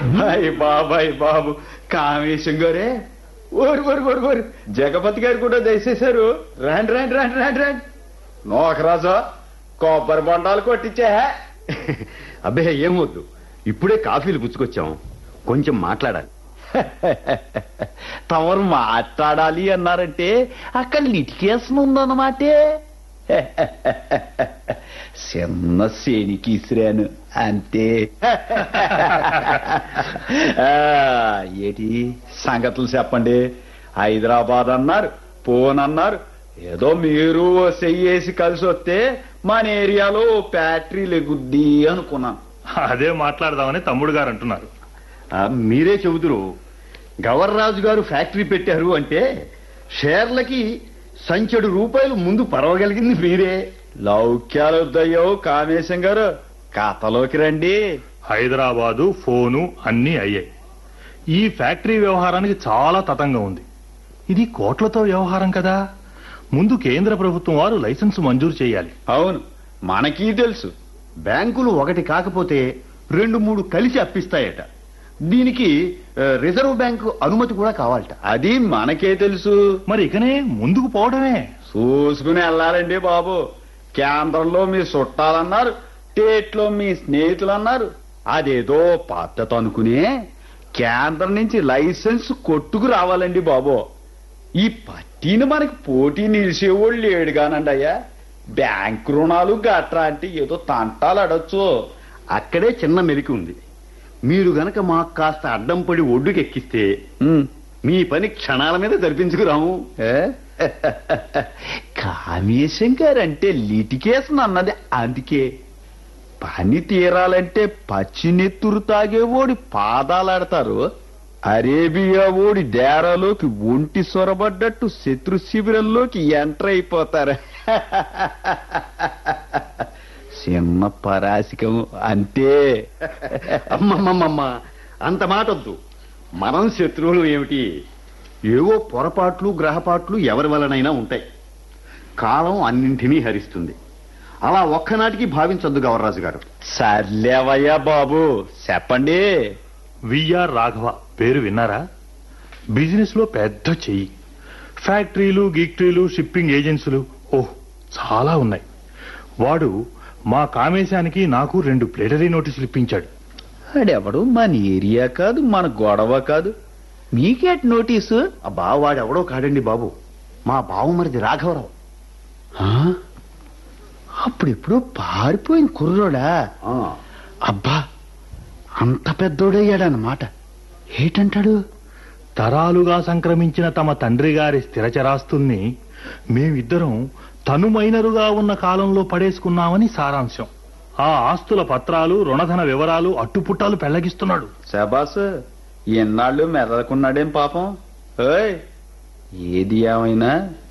అయ్య బాబాయ్ బాబు కామేశం గారే ఓరు ఓరు ఓరు ఓరు జగపతి గారు కూడా దయచేశారు రాండి రాండి రాండి రాండి రాండి నోకరాజా కొబ్బరి బొండాలు కొట్టించే అబ్బే ఏమొద్దు ఇప్పుడే కాఫీలు పుచ్చుకొచ్చాం కొంచెం మాట్లాడాలి తమరు మాట్లాడాలి అన్నారంటే అక్కడ లిటికేషన్ ఉందన్నమాటే చిన్న శనికి ఇసిరాను అంతే ఆ, ఏటి సంగతులు చెప్పండి హైదరాబాద్ అన్నారు పోన్ అన్నారు ఏదో మీరు ఓ చెయ్యేసి కలిసి వస్తే మన ఏరియాలో ఫ్యాక్టరీ లెగుద్ది అనుకున్నాను అదే మాట్లాడదామని తమ్ముడు గారు అంటున్నారు ఆ, మీరే చెబుదురు గవర్రాజు గారు ఫ్యాక్టరీ పెట్టారు అంటే షేర్లకి సంచెడు రూపాయలు ముందు పరవగలిగింది మీరే లౌక్యాలు వద్దయ్యో కామేశం గారు కథలోకి రండి హైదరాబాదు ఫోను అన్నీ అయ్యాయి ఈ ఫ్యాక్టరీ వ్యవహారానికి చాలా తతంగా ఉంది ఇది కోట్లతో వ్యవహారం కదా ముందు కేంద్ర ప్రభుత్వం వారు లైసెన్స్ మంజూరు చేయాలి అవును మనకీ తెలుసు బ్యాంకులు ఒకటి కాకపోతే రెండు మూడు కలిసి అప్పిస్తాయట దీనికి ఆ, రిజర్వ్ బ్యాంకు అనుమతి కూడా కావాలట అది మనకే తెలుసు మరి ఇకనే ముందుకు పోవడమే చూసుకుని వెళ్ళాలండి బాబు కేంద్రంలో మీ చుట్టాలన్నారు స్టేట్లో మీ స్నేహితులు అన్నారు అదేదో పద్ధతి అనుకునే కేంద్రం నుంచి లైసెన్స్ కొట్టుకు రావాలండి బాబు ఈ పట్టీని మనకి పోటీ నిలిచేవాళ్ళు లేడు కానండి అయ్యా బ్యాంక్ రుణాలు గట్రా అంటే ఏదో తంటాలు అడొచ్చు అక్కడే చిన్న మెలికి ఉంది మీరు గనక మాకు కాస్త అడ్డం పడి ఒడ్డుకెక్కిస్తే ఉమ్. మీ పని క్షణాల మీద జరిపించుకురాము ఏ? కామేశం గారంటే లిటికేషన్ అన్నది అందుకే పని తీరాలంటే పచ్చినెత్తురు తాగేవోడి పాదాలాడతారు అరేబియా ఓడి డేరాలోకి ఒంటి సొరబడ్డట్టు శత్రు శిబిరంలోకి ఎంటర్ అయిపోతారు చిన్న పరాసికం అంతే అమ్మమ్మమ్మమ్మ అంత మాట వద్దు మనం శత్రువులు ఏమిటి ఏవో పొరపాట్లు గ్రహపాట్లు ఎవరి వలనైనా ఉంటాయి కాలం అన్నింటినీ హరిస్తుంది అలా ఒక్కనాటికి భావించొద్దు గవర్రాజు గారు సర్లేవయ్యా బాబు చెప్పండి విఆర్ రాఘవ పేరు విన్నారా బిజినెస్ లో పెద్ద చెయ్యి ఫ్యాక్టరీలు గీక్టరీలు షిప్పింగ్ ఏజెన్సీలు ఓహ్ చాలా ఉన్నాయి వాడు మా కామేశానికి నాకు రెండు ప్లేటరీ నోటీసులు ఇప్పించాడు ఆడెవడు మన ఏరియా కాదు మన గొడవ కాదు మీకేట్ నోటీసు అబ్బా వాడెవడో కాడండి బాబు మా బావుమరిది రాఘవరావు ఆ? అప్పుడెప్పుడో పారిపోయిన కుర్రోడా ఆ, అబ్బా అంత పెద్దోడయ్యాడన్నమాట ఏటంటాడు తరాలుగా సంక్రమించిన తమ తండ్రి గారి స్థిరచరాస్తుల్ని మేమిద్దరం తనుమైనరుగా ఉన్న కాలంలో పడేసుకున్నామని సారాంశం ఆ ఆస్తుల పత్రాలు రుణధన వివరాలు అట్టుపుట్టాలు పెళ్లగిస్తున్నాడు శబాస్ ఎన్నాళ్ళు మెదలకున్నాడేం పాపం ఓయ్ ఏది ఏమైనా